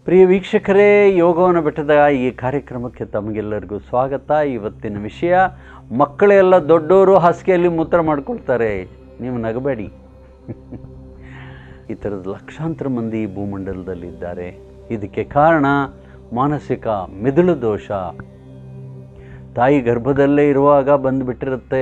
ಪ್ರಿಯ ವೀಕ್ಷಕರೇ ಯೋಗವನ ಬೆಟ್ಟದ ಈ ಕಾರ್ಯಕ್ರಮಕ್ಕೆ ತಮಗೆಲ್ಲರಿಗೂ ಸ್ವಾಗತ ಇವತ್ತಿನ ವಿಷಯ ಮಕ್ಕಳೆಲ್ಲ ದೊಡ್ಡವರು ಹಾಸಿಗೆಯಲ್ಲಿ ಮೂತ್ರ ಮಾಡ್ಕೊಳ್ತಾರೆ ನೀವು ನಗಬೇಡಿ ಈ ಥರದ ಲಕ್ಷಾಂತರ ಮಂದಿ ಈ ಭೂಮಂಡಲದಲ್ಲಿದ್ದಾರೆ ಇದಕ್ಕೆ ಕಾರಣ ಮಾನಸಿಕ ಮೆದುಳು ದೋಷ ತಾಯಿ ಗರ್ಭದಲ್ಲೇ ಇರುವಾಗ ಬಂದುಬಿಟ್ಟಿರುತ್ತೆ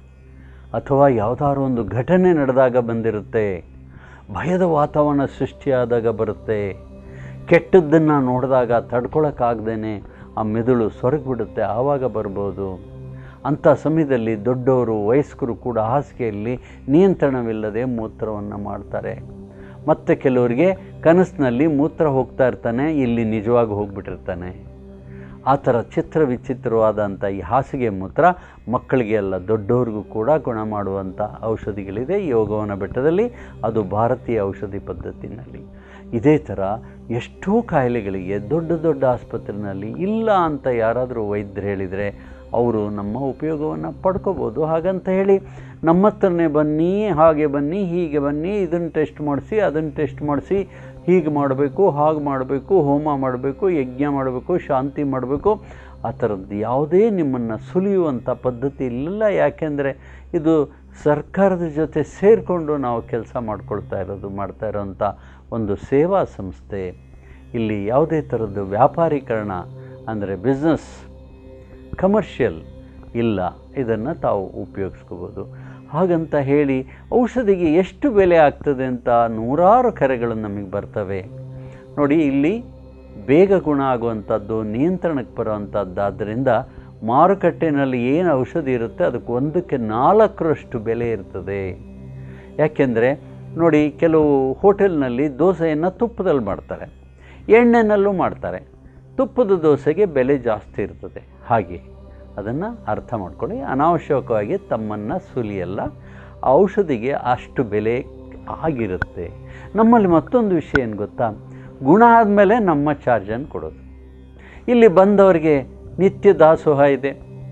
ಅಥವಾ ಯಾವುದಾದ್ರು ಒಂದು ಘಟನೆ ನಡೆದಾಗ ಬಂದಿರುತ್ತೆ ಭಯದ ವಾತಾವರಣ ಸೃಷ್ಟಿಯಾದಾಗ ಬರುತ್ತೆ ಕೆಟ್ಟದ್ದನ್ನು ನೋಡಿದಾಗ ತಡ್ಕೊಳಕ್ಕಾಗ್ದೇ ಆ ಮೆದುಳು ಸೊರಗಿಬಿಡುತ್ತೆ ಆವಾಗ ಬರ್ಬೋದು ಅಂಥ ಸಮಯದಲ್ಲಿ ದೊಡ್ಡವರು ವಯಸ್ಕರು ಕೂಡ ಹಾಸಿಗೆಯಲ್ಲಿ ನಿಯಂತ್ರಣವಿಲ್ಲದೆ ಮೂತ್ರವನ್ನು ಮಾಡ್ತಾರೆ ಮತ್ತು ಕೆಲವರಿಗೆ ಕನಸಿನಲ್ಲಿ ಮೂತ್ರ ಹೋಗ್ತಾ ಇರ್ತಾನೆ ಇಲ್ಲಿ ನಿಜವಾಗಿ ಹೋಗ್ಬಿಟ್ಟಿರ್ತಾನೆ ಆ ಥರ ಚಿತ್ರ ವಿಚಿತ್ರವಾದಂಥ ಈ ಹಾಸಿಗೆ ಮೂತ್ರ ಮಕ್ಕಳಿಗೆ ಎಲ್ಲ ದೊಡ್ಡವ್ರಿಗೂ ಕೂಡ ಗುಣ ಮಾಡುವಂಥ ಔಷಧಿಗಳಿದೆ ಯೋಗವನ ಬೆಟ್ಟದಲ್ಲಿ ಅದು ಭಾರತೀಯ ಔಷಧಿ ಪದ್ಧತಿನಲ್ಲಿ ಇದೇ ಥರ ಎಷ್ಟೋ ಕಾಯಿಲೆಗಳಿಗೆ ದೊಡ್ಡ ದೊಡ್ಡ ಆಸ್ಪತ್ರೆಯಲ್ಲಿ ಇಲ್ಲ ಅಂತ ಯಾರಾದರೂ ವೈದ್ಯರು ಹೇಳಿದರೆ ಅವರು ನಮ್ಮ ಉಪಯೋಗವನ್ನು ಪಡ್ಕೋಬೋದು ಹಾಗಂತ ಹೇಳಿ ನಮ್ಮ ಹತ್ರನೇ ಬನ್ನಿ ಹಾಗೆ ಬನ್ನಿ ಹೀಗೆ ಬನ್ನಿ ಇದನ್ನು ಟೆಸ್ಟ್ ಮಾಡಿಸಿ ಅದನ್ನು ಟೆಸ್ಟ್ ಮಾಡಿಸಿ ಹೀಗೆ ಮಾಡಬೇಕು ಹಾಗೆ ಮಾಡಬೇಕು ಹೋಮ ಮಾಡಬೇಕು ಯಜ್ಞ ಮಾಡಬೇಕು ಶಾಂತಿ ಮಾಡಬೇಕು ಆ ಥರದ್ದು ಯಾವುದೇ ನಿಮ್ಮನ್ನು ಸುಲಿಯುವಂಥ ಪದ್ಧತಿ ಇಲ್ಲ ಯಾಕೆಂದರೆ ಇದು ಸರ್ಕಾರದ ಜೊತೆ ಸೇರಿಕೊಂಡು ನಾವು ಕೆಲಸ ಮಾಡ್ಕೊಳ್ತಾ ಇರೋದು ಮಾಡ್ತಾ ಇರೋವಂಥ ಒಂದು ಸೇವಾ ಸಂಸ್ಥೆ ಇಲ್ಲಿ ಯಾವುದೇ ಥರದ್ದು ವ್ಯಾಪಾರೀಕರಣ ಅಂದರೆ ಬಿಸ್ನೆಸ್ ಕಮರ್ಷಿಯಲ್ ಇಲ್ಲ ಇದನ್ನು ತಾವು ಉಪಯೋಗಿಸ್ಕೋಬೋದು ಹಾಗಂತ ಹೇಳಿ ಔಷಧಿಗೆ ಎಷ್ಟು ಬೆಲೆ ಆಗ್ತದೆ ಅಂತ ನೂರಾರು ಕರೆಗಳು ನಮಗೆ ಬರ್ತವೆ ನೋಡಿ ಇಲ್ಲಿ ಬೇಗ ಗುಣ ಆಗುವಂಥದ್ದು ನಿಯಂತ್ರಣಕ್ಕೆ ಬರುವಂಥದ್ದಾದ್ದರಿಂದ ಮಾರುಕಟ್ಟೆಯಲ್ಲಿ ಏನು ಔಷಧಿ ಇರುತ್ತೆ ಅದಕ್ಕೆ ಒಂದಕ್ಕೆ ನಾಲ್ಕರಷ್ಟು ಬೆಲೆ ಇರ್ತದೆ ಯಾಕೆಂದರೆ ನೋಡಿ ಕೆಲವು ಹೋಟೆಲ್ನಲ್ಲಿ ದೋಸೆಯನ್ನು ತುಪ್ಪದಲ್ಲಿ ಮಾಡ್ತಾರೆ ಎಣ್ಣೆನಲ್ಲೂ ಮಾಡ್ತಾರೆ ತುಪ್ಪದ ದೋಸೆಗೆ ಬೆಲೆ ಜಾಸ್ತಿ ಇರ್ತದೆ ಹಾಗೆ ಅದನ್ನು ಅರ್ಥ ಮಾಡ್ಕೊಳ್ಳಿ ಅನಾವಶ್ಯಕವಾಗಿ ತಮ್ಮನ್ನು ಸುಲಿಯಲ್ಲ ಆ ಔಷಧಿಗೆ ಅಷ್ಟು ಬೆಲೆ ಆಗಿರುತ್ತೆ ನಮ್ಮಲ್ಲಿ ಮತ್ತೊಂದು ವಿಷಯ ಏನು ಗೊತ್ತಾ ಗುಣ ಆದಮೇಲೆ ನಮ್ಮ ಚಾರ್ಜನ್ನು ಕೊಡೋದು ಇಲ್ಲಿ ಬಂದವರಿಗೆ ನಿತ್ಯ ದಾಸೋಹ ಇದೆ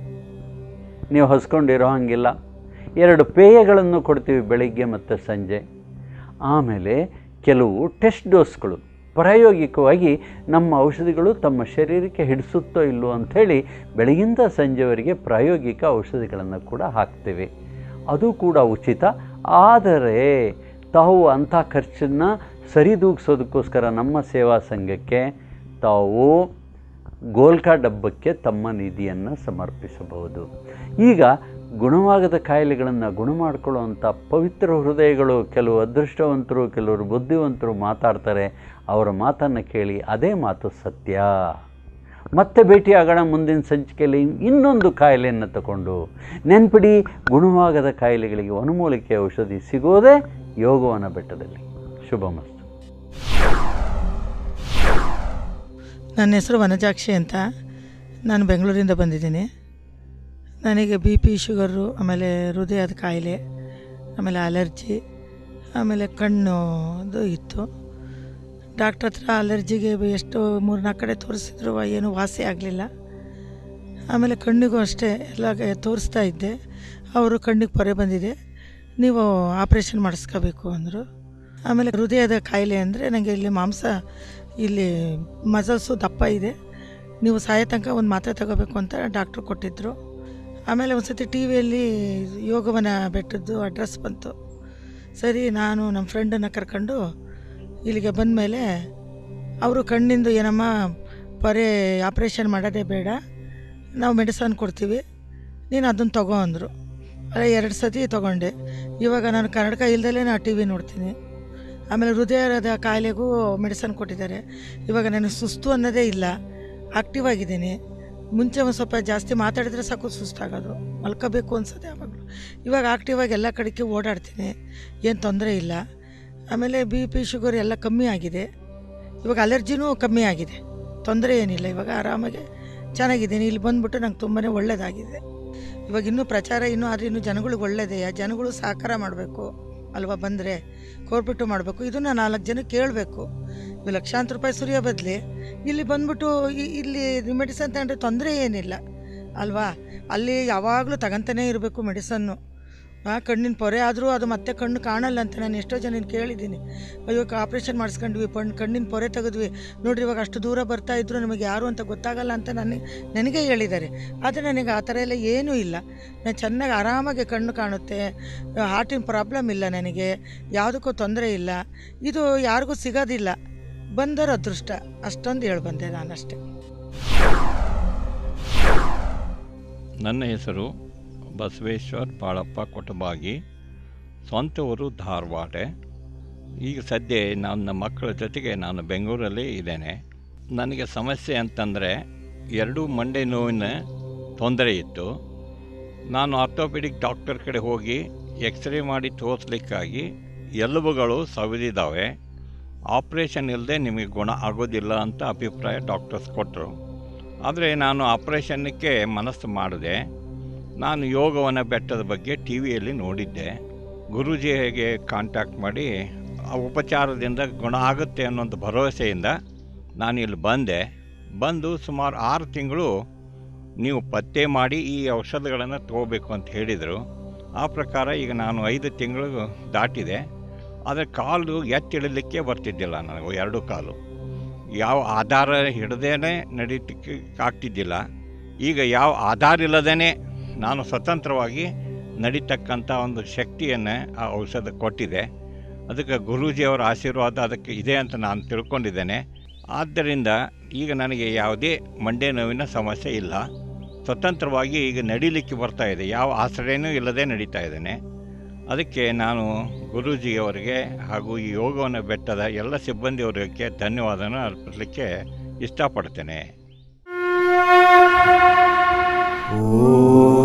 ನೀವು ಹೊಸ್ಕೊಂಡಿರೋ ಹಾಗಿಲ್ಲ ಎರಡು ಪೇಯಗಳನ್ನು ಕೊಡ್ತೀವಿ ಬೆಳಿಗ್ಗೆ ಮತ್ತು ಸಂಜೆ ಆಮೇಲೆ ಕೆಲವು ಟೆಸ್ಟ್ ಡೋಸ್ಗಳು ಪ್ರಾಯೋಗಿಕವಾಗಿ ನಮ್ಮ ಔಷಧಿಗಳು ತಮ್ಮ ಶರೀರಕ್ಕೆ ಹಿಡಿಸುತ್ತೋ ಇಲ್ಲೋ ಅಂಥೇಳಿ ಬೆಳಗಿಂದ ಸಂಜೆವರೆಗೆ ಪ್ರಾಯೋಗಿಕ ಔಷಧಿಗಳನ್ನು ಕೂಡ ಹಾಕ್ತೇವೆ ಅದು ಕೂಡ ಉಚಿತ ಆದರೆ ತಾವು ಅಂಥ ಖರ್ಚನ್ನು ಸರಿದೂಗಿಸೋದಕ್ಕೋಸ್ಕರ ನಮ್ಮ ಸೇವಾ ಸಂಘಕ್ಕೆ ತಾವು ಗೋಲ್ಕಾ ಡಬ್ಬಕ್ಕೆ ತಮ್ಮ ನಿಧಿಯನ್ನು ಸಮರ್ಪಿಸಬಹುದು ಈಗ ಗುಣವಾಗದ ಕಾಯಿಲೆಗಳನ್ನು ಗುಣ ಮಾಡಿಕೊಳ್ಳುವಂಥ ಪವಿತ್ರ ಹೃದಯಗಳು ಕೆಲವು ಅದೃಷ್ಟವಂತರು ಕೆಲವರು ಬುದ್ಧಿವಂತರು ಮಾತಾಡ್ತಾರೆ ಅವರ ಮಾತನ್ನು ಕೇಳಿ ಅದೇ ಮಾತು ಸತ್ಯ ಮತ್ತೆ ಭೇಟಿಯಾಗೋಣ ಮುಂದಿನ ಸಂಚಿಕೆಯಲ್ಲಿ ಇನ್ನೊಂದು ಕಾಯಿಲೆಯನ್ನು ತಗೊಂಡು ನೆನ್ಪಿಡಿ ಗುಣವಾಗದ ಕಾಯಿಲೆಗಳಿಗೆ ವನಮೂಲಿಕೆ ಔಷಧಿ ಸಿಗೋದೇ ಯೋಗವನ ಬೆಟ್ಟದಲ್ಲಿ ಶುಭಮಸ್ತು ನನ್ನ ಹೆಸರು ವನಜಾಕ್ಷಿ ಅಂತ ನಾನು ಬೆಂಗಳೂರಿಂದ ಬಂದಿದ್ದೀನಿ ನನಗೆ ಬಿ ಪಿ ಶುಗರು ಆಮೇಲೆ ಹೃದಯದ ಕಾಯಿಲೆ ಆಮೇಲೆ ಅಲರ್ಜಿ ಆಮೇಲೆ ಕಣ್ಣು ಅದು ಇತ್ತು ಡಾಕ್ಟ್ರ್ ಹತ್ರ ಅಲರ್ಜಿಗೆ ಎಷ್ಟು ಮೂರು ನಾಲ್ಕು ಕಡೆ ತೋರಿಸಿದ್ರು ಏನೂ ವಾಸಿ ಆಗಲಿಲ್ಲ ಆಮೇಲೆ ಕಣ್ಣಿಗೂ ಅಷ್ಟೇ ಎಲ್ಲ ಕ- ತೋರಿಸ್ತಾ ಇದ್ದೆ ಅವರು ಕಣ್ಣಿಗೆ ಪೊರೆ ಬಂದಿದೆ ನೀವು ಆಪ್ರೇಷನ್ ಮಾಡಿಸ್ಕೋಬೇಕು ಅಂದರು ಆಮೇಲೆ ಹೃದಯದ ಕಾಯಿಲೆ ಅಂದರೆ ನನಗೆ ಇಲ್ಲಿ ಮಾಂಸ ಇಲ್ಲಿ ಮಸಲ್ಸು ದಪ್ಪ ಇದೆ ನೀವು ಸಾಯೋ ತನಕ ಒಂದು ಮಾತ್ರೆ ತಗೋಬೇಕು ಅಂತ ಡಾಕ್ಟ್ರು ಕೊಟ್ಟಿದ್ದರು ಆಮೇಲೆ ಒಂದು ಸತಿ ಟಿ ವಿಯಲ್ಲಿ ಯೋಗವನ ಬೆಟ್ಟದ್ದು ಅಡ್ರೆಸ್ ಬಂತು ಸರಿ ನಾನು ನಮ್ಮ ಫ್ರೆಂಡನ್ನು ಕರ್ಕೊಂಡು ಇಲ್ಲಿಗೆ ಬಂದಮೇಲೆ ಅವರು ಕಣ್ಣಿಂದು ಏನಮ್ಮ ಪರೆ ಆಪ್ರೇಷನ್ ಮಾಡೋದೇ ಬೇಡ ನಾವು ಮೆಡಿಸನ್ ಕೊಡ್ತೀವಿ ನೀನು ಅದನ್ನು ತಗೋ ಅಂದರು ಅದೇ ಎರಡು ಸತಿ ತೊಗೊಂಡೆ ಇವಾಗ ನಾನು ಕನ್ನಡಕ ಇಲ್ದಲೇ ನಾನು ಟಿ ವಿ ನೋಡ್ತೀನಿ ಆಮೇಲೆ ಹೃದಯದ ಕಾಯಿಲೆಗೂ ಮೆಡಿಸನ್ ಕೊಟ್ಟಿದ್ದಾರೆ ಇವಾಗ ನನಗೆ ಸುಸ್ತು ಅನ್ನೋದೇ ಇಲ್ಲ ಆಕ್ಟಿವ್ ಆಗಿದ್ದೀನಿ ಮುಂಚೆ ಒಂದು ಸ್ವಲ್ಪ ಜಾಸ್ತಿ ಮಾತಾಡಿದ್ರೆ ಸಾಕು ಸುಸ್ತಾಗೋದು ಮಲ್ಕೋಬೇಕು ಅನ್ಸತ್ತೆ ಯಾವಾಗಲೂ ಇವಾಗ ಆಕ್ಟಿವ್ ಆಗಿ ಎಲ್ಲ ಕಡೆಗೆ ಓಡಾಡ್ತೀನಿ ಏನು ತೊಂದರೆ ಇಲ್ಲ ಆಮೇಲೆ ಬಿ ಪಿ ಶುಗರ್ ಎಲ್ಲ ಕಮ್ಮಿ ಆಗಿದೆ ಇವಾಗ ಅಲರ್ಜಿನೂ ಕಮ್ಮಿ ಆಗಿದೆ ತೊಂದರೆ ಏನಿಲ್ಲ ಇವಾಗ ಆರಾಮಾಗಿ ಚೆನ್ನಾಗಿದ್ದೀನಿ ಇಲ್ಲಿ ಬಂದ್ಬಿಟ್ಟು ನಂಗೆ ತುಂಬಾ ಒಳ್ಳೆಯದಾಗಿದೆ ಇವಾಗ ಇನ್ನೂ ಪ್ರಚಾರ ಇನ್ನೂ ಆದರೆ ಇನ್ನೂ ಜನಗಳಿಗೆ ಒಳ್ಳೆಯದೇ ಜನಗಳು ಸಹಕಾರ ಮಾಡಬೇಕು ಅಲ್ವಾ ಬಂದರೆ ಕೋರ್ಬಿಟ್ಟು ಮಾಡಬೇಕು ಇದನ್ನು ನಾಲ್ಕು ಜನ ಕೇಳಬೇಕು ಇವು ಲಕ್ಷಾಂತರ ರೂಪಾಯಿ ಸುರಿಯೋ ಬದಲಿ ಇಲ್ಲಿ ಬಂದ್ಬಿಟ್ಟು ಇ- ಇಲ್ಲಿ ಮೆಡಿಸನ್ ತಗೊಂಡ್ರೆ ತೊಂದರೆ ಏನಿಲ್ಲ ಅಲ್ವಾ ಅಲ್ಲಿ ಯಾವಾಗಲೂ ತಗೊಂತಾನೇ ಇರಬೇಕು ಮೆಡಿಸನ್ನು ಆ ಕಣ್ಣಿನ ಪೊರೆ ಆದರೂ ಅದು ಮತ್ತೆ ಕಣ್ಣು ಕಾಣಲ್ಲ ಅಂತ ನಾನು ಎಷ್ಟೋ ಜನ ಕೇಳಿದ್ದೀನಿ ಅಯ್ಯೋ ಆಪ್ರೇಷನ್ ಮಾಡಿಸ್ಕೊಂಡ್ವಿ ಪಣ್ ಕಣ್ಣಿನ ಪೊರೆ ತೆಗೆದ್ವಿ ನೋಡ್ರಿ ಇವಾಗ ಅಷ್ಟು ದೂರ ಬರ್ತಾ ಇದ್ರು ನಮಗೆ ಯಾರು ಅಂತ ಗೊತ್ತಾಗಲ್ಲ ಅಂತ ನನಗೆ ನನಗೆ ಹೇಳಿದ್ದಾರೆ ಆದರೆ ನನಗೆ ಆ ಥರ ಎಲ್ಲ ಏನೂ ಇಲ್ಲ ನಾನು ಚೆನ್ನಾಗಿ ಆರಾಮಾಗಿ ಕಣ್ಣು ಕಾಣುತ್ತೆ ಹಾರ್ಟಿನ ಪ್ರಾಬ್ಲಮ್ ಇಲ್ಲ ನನಗೆ ಯಾವುದಕ್ಕೂ ತೊಂದರೆ ಇಲ್ಲ ಇದು ಯಾರಿಗೂ ಸಿಗೋದಿಲ್ಲ ಬಂದರ ಅದೃಷ್ಟ ಅಷ್ಟೊಂದು ಹೇಳಿ ಬಂದೆ ನಾನಷ್ಟೇ ನನ್ನ ಹೆಸರು ಬಸವೇಶ್ವರ್ ಬಾಳಪ್ಪ ಕೊಟಬಾಗಿ ಸ್ವಂತ ಊರು ಧಾರವಾಡ ಈಗ ಸದ್ಯ ನನ್ನ ಮಕ್ಕಳ ಜೊತೆಗೆ ನಾನು ಬೆಂಗಳೂರಲ್ಲೇ ಇದ್ದೇನೆ ನನಗೆ ಸಮಸ್ಯೆ ಅಂತಂದರೆ ಎರಡೂ ಮಂಡೆ ನೋವಿನ ತೊಂದರೆ ಇತ್ತು ನಾನು ಆರ್ಥೋಪೆಡಿಕ್ ಡಾಕ್ಟರ್ ಕಡೆ ಹೋಗಿ ಎಕ್ಸ್ರೇ ಮಾಡಿ ತೋರಿಸ್ಲಿಕ್ಕಾಗಿ ಎಲುಬುಗಳು ಸವಿದಿದ್ದಾವೆ ಆಪ್ರೇಷನ್ ಇಲ್ಲದೆ ನಿಮಗೆ ಗುಣ ಆಗೋದಿಲ್ಲ ಅಂತ ಅಭಿಪ್ರಾಯ ಡಾಕ್ಟರ್ಸ್ ಕೊಟ್ಟರು ಆದರೆ ನಾನು ಆಪ್ರೇಷನ್ನಕ್ಕೆ ಮನಸ್ಸು ಮಾಡಿದೆ ನಾನು ಯೋಗವನ ಬೆಟ್ಟದ ಬಗ್ಗೆ ಟಿ ವಿಯಲ್ಲಿ ನೋಡಿದ್ದೆ ಗುರೂಜಿಗೆ ಕಾಂಟ್ಯಾಕ್ಟ್ ಮಾಡಿ ಆ ಉಪಚಾರದಿಂದ ಗುಣ ಆಗುತ್ತೆ ಅನ್ನೋಂಥ ಭರವಸೆಯಿಂದ ನಾನು ಇಲ್ಲಿ ಬಂದೆ ಬಂದು ಸುಮಾರು ಆರು ತಿಂಗಳು ನೀವು ಪತ್ತೆ ಮಾಡಿ ಈ ಔಷಧಗಳನ್ನು ತಗೋಬೇಕು ಅಂತ ಹೇಳಿದರು ಆ ಪ್ರಕಾರ ಈಗ ನಾನು ಐದು ತಿಂಗಳು ದಾಟಿದೆ ಆದರೆ ಕಾಲು ಎತ್ತಿಡಲಿಕ್ಕೆ ಬರ್ತಿದ್ದಿಲ್ಲ ನನಗೆ ಎರಡು ಕಾಲು ಯಾವ ಆಧಾರ ಹಿಡ್ದೇನೆ ನಡೀಲಿಕ್ಕೆ ಆಗ್ತಿದ್ದಿಲ್ಲ ಈಗ ಯಾವ ಆಧಾರ ಇಲ್ಲದೇ ನಾನು ಸ್ವತಂತ್ರವಾಗಿ ನಡೀತಕ್ಕಂಥ ಒಂದು ಶಕ್ತಿಯನ್ನು ಆ ಔಷಧ ಕೊಟ್ಟಿದೆ ಅದಕ್ಕೆ ಗುರೂಜಿಯವರ ಆಶೀರ್ವಾದ ಅದಕ್ಕೆ ಇದೆ ಅಂತ ನಾನು ತಿಳ್ಕೊಂಡಿದ್ದೇನೆ ಆದ್ದರಿಂದ ಈಗ ನನಗೆ ಯಾವುದೇ ಮಂಡೆ ನೋವಿನ ಸಮಸ್ಯೆ ಇಲ್ಲ ಸ್ವತಂತ್ರವಾಗಿ ಈಗ ನಡೀಲಿಕ್ಕೆ ಬರ್ತಾ ಇದೆ ಯಾವ ಆಶ್ರಯನೂ ಇಲ್ಲದೆ ನಡೀತಾ ಇದ್ದೇನೆ ಅದಕ್ಕೆ ನಾನು ಗುರೂಜಿಯವರಿಗೆ ಹಾಗೂ ಈ ಯೋಗವನ ಬೆಟ್ಟದ ಎಲ್ಲ ಸಿಬ್ಬಂದಿಯವರಿಗೆ ಧನ್ಯವಾದನ ಅರ್ಪಿಸಲಿಕ್ಕೆ ಇಷ್ಟಪಡ್ತೇನೆ ಓ